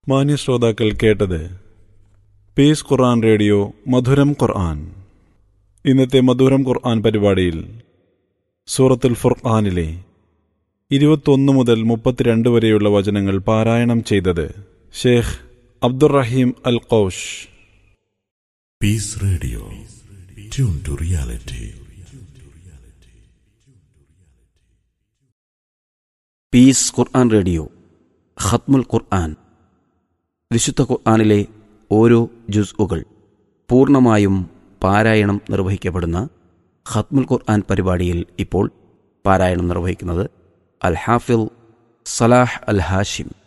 മാന്യ ശ്രോതാക്കൾ കേട്ടത് പീസ് ഖുർആൻ റേഡിയോ മധുരം ഖുർആൻ ഇന്നത്തെ മധുരം ഖുർആൻ പരിപാടിയിൽ സൂറത്തുൽ ഫുർഖാനിലെ ഇരുപത്തൊന്ന് മുതൽ മുപ്പത്തിരണ്ട് വരെയുള്ള വചനങ്ങൾ പാരായണം ചെയ്തത് ഷേഖ് അബ്ദുറഹീം അൽ ഖൗഷ് peace radio tune to reality peace Quran radio ഖത്മുൽ ഖുർആൻ വിശുദ്ധ ഖുർആനിലെ ഓരോ ജുസ്ഉകൾ പൂർണ്ണമായും പാരായണം നിർവഹിക്കപ്പെടുന്ന ഖത്മുൽ ഖുർആൻ പരിപാടിയിൽ ഇപ്പോൾ പാരായണം നിർവഹിക്കുന്നത് അൽ ഹാഫിൽ സലാഹ് അൽ ഹാഷിം